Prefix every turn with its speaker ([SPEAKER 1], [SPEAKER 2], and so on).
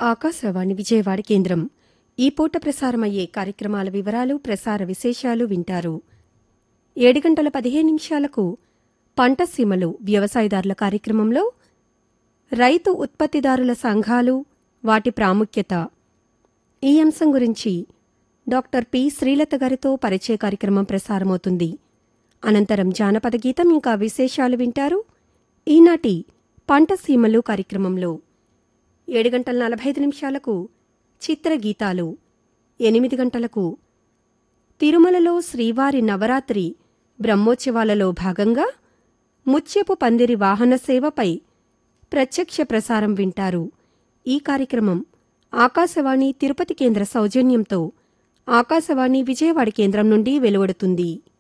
[SPEAKER 1] ఆకాశవాణి విజయవాడ కేంద్రం ఈ పూట ప్రసారమయ్యే కార్యక్రమాల వివరాలు ప్రసార విశేషాలు వింటారు ఏడు గంటల పదిహేను నిమిషాలకు పంట సీమలు వ్యవసాయదారుల కార్యక్రమంలో రైతు ఉత్పత్తిదారుల సంఘాలు వాటి ప్రాముఖ్యత ఈ అంశం గురించి డాక్టర్ పి శ్రీలత గారితో పరిచయ కార్యక్రమం ప్రసారమవుతుంది అనంతరం జానపద గీతం ఇంకా విశేషాలు వింటారు ఈనాటి పంట సీమలు కార్యక్రమంలో ఏడు గంటల నలభై ఐదు నిమిషాలకు చిత్రగీతాలు ఎనిమిది గంటలకు తిరుమలలో శ్రీవారి నవరాత్రి బ్రహ్మోత్సవాలలో భాగంగా ముత్యపు పందిరి వాహన సేవపై ప్రత్యక్ష ప్రసారం వింటారు ఈ కార్యక్రమం ఆకాశవాణి తిరుపతి కేంద్ర సౌజన్యంతో ఆకాశవాణి విజయవాడ కేంద్రం నుండి వెలువడుతుంది